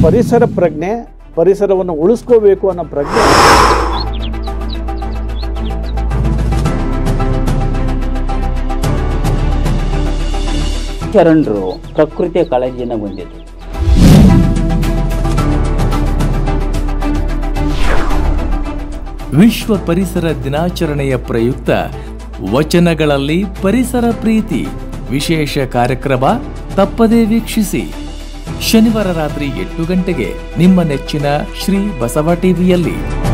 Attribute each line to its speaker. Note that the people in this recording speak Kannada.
Speaker 1: ಪರಿಸರ ಪ್ರಜ್ಞೆ ಪರಿಸರವನ್ನು ಉಳಿಸ್ಕೋಬೇಕು ಅನ್ನೋ ಪ್ರಜ್ಞೆ
Speaker 2: ಶರಣರು ಪ್ರಕೃತಿಯ ಕಾಳಜಿಯನ್ನು ಹೊಂದಿದ್ರು
Speaker 3: ವಿಶ್ವ ಪರಿಸರ ದಿನಾಚರಣೆಯ ಪ್ರಯುಕ್ತ ವಚನಗಳಲ್ಲಿ ಪರಿಸರ ಪ್ರೀತಿ ವಿಶೇಷ ಕಾರ್ಯಕ್ರಮ ತಪ್ಪದೇ ವೀಕ್ಷಿಸಿ ಶನಿವಾರ ರಾತ್ರಿ ಎಂಟು ಗಂಟೆಗೆ ನಿಮ್ಮ ನೆಚ್ಚಿನ ಶ್ರೀ ಬಸವ ಟಿವಿಯಲ್ಲಿ